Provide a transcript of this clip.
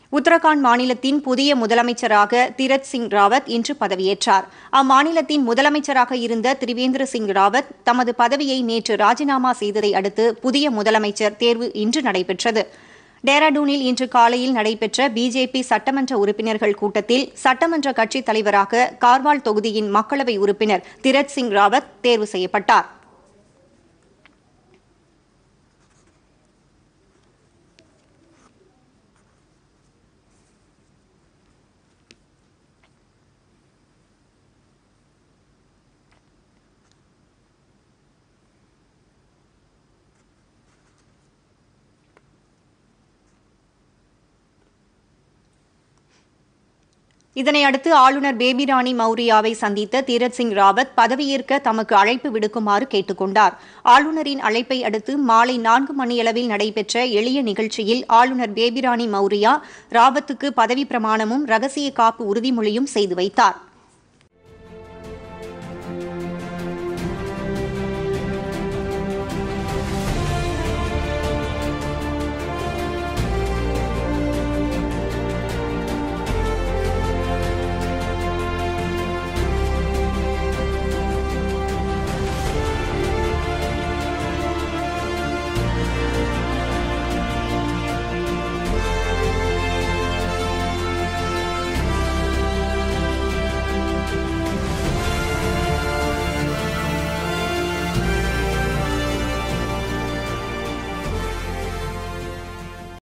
உத்தரகாண்ட் மாநிலத்தின் புதிய முதலமைச்சராக தீரத் சிங் ராவத் இன்று பதவியேற்றார் அம்மாநிலத்தின் முதலமைச்சராக இருந்த திரிவேந்திர சிங் ராவத் தமது பதவியை நேற்று ராஜினாமா செய்ததை அடுத்து புதிய முதலமைச்சர் தேர்வு இன்று நடைபெற்றது டேராடூனில் இன்று காலையில் நடைபெற்ற பிஜேபி சட்டமன்ற உறுப்பினர்கள் கூட்டத்தில் சட்டமன்ற கட்சித் தலைவராக கார்வால் தொகுதியின் மக்களவை உறுப்பினர் திரத் சிங் ராவத் தேர்வு செய்யப்பட்டார் இதனையடுத்து ஆளுநர் பேபிராணி மௌரியாவை சந்தித்த தீரத் சிங் ராவத் பதவியேற்க தமக்கு அழைப்பு விடுக்குமாறு கேட்டுக் கொண்டார் ஆளுநரின் அழைப்பை அடுத்து மாலை நான்கு மணியளவில் நடைபெற்ற எளிய நிகழ்ச்சியில் ஆளுநர் பேபிராணி மௌரியா ராவத்துக்கு பதவி பிரமாணமும் ரகசிய காப்பு உறுதிமொழியும் செய்து வைத்தார்